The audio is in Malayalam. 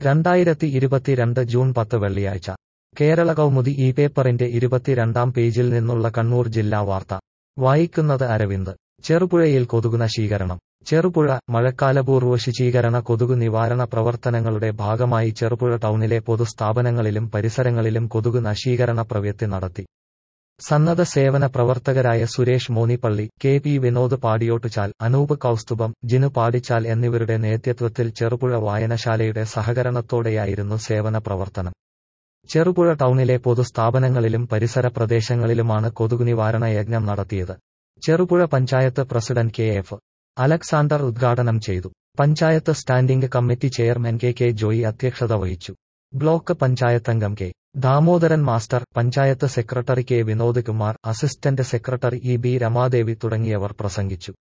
രണ്ടായിരത്തി ഇരുപത്തിരണ്ട് ജൂൺ പത്ത് വെള്ളിയാഴ്ച കേരള കൗമുദി ഈ പേപ്പറിന്റെ ഇരുപത്തിരണ്ടാം പേജിൽ നിന്നുള്ള കണ്ണൂർ ജില്ലാ വാർത്ത വായിക്കുന്നത് അരവിന്ദ് ചെറുപുഴയിൽ കൊതുക് നശീകരണം ചെറുപുഴ മഴക്കാലപൂർവ്വ ശുചീകരണ കൊതുക് നിവാരണ പ്രവർത്തനങ്ങളുടെ ഭാഗമായി ചെറുപുഴ ടൗണിലെ പൊതുസ്ഥാപനങ്ങളിലും പരിസരങ്ങളിലും കൊതുക് നശീകരണ പ്രവൃത്തി നടത്തി സന്നദ്ധ സേവന പ്രവർത്തകരായ സുരേഷ് മോനിപ്പള്ളി കെ പി വിനോദ് പാടിയോട്ടുചാൽ അനൂപ് കൗസ്തുഭം ജിനു പാടിച്ചാൽ എന്നിവരുടെ നേതൃത്വത്തിൽ ചെറുപുഴ വായനശാലയുടെ സഹകരണത്തോടെയായിരുന്നു സേവന പ്രവർത്തനം ചെറുപുഴ ടൗണിലെ പൊതുസ്ഥാപനങ്ങളിലും പരിസര പ്രദേശങ്ങളിലുമാണ് കൊതുക് നിവാരണ യജ്ഞം നടത്തിയത് Cherupuzha panchayat president K F Alexander ഉദ്ഘാടനം ചെയ്തു panchayat standing committee chairman K K Joy അധ്യക്ഷത വഹിച്ചു ബ്ലോക്ക് പഞ്ചായത്ത് അംഗം K Damodaran master panchayat secretary K Vinod Kumar assistant secretary E B Ramadevi തുടങ്ങിയവർ പ്രസംഗിച്ചു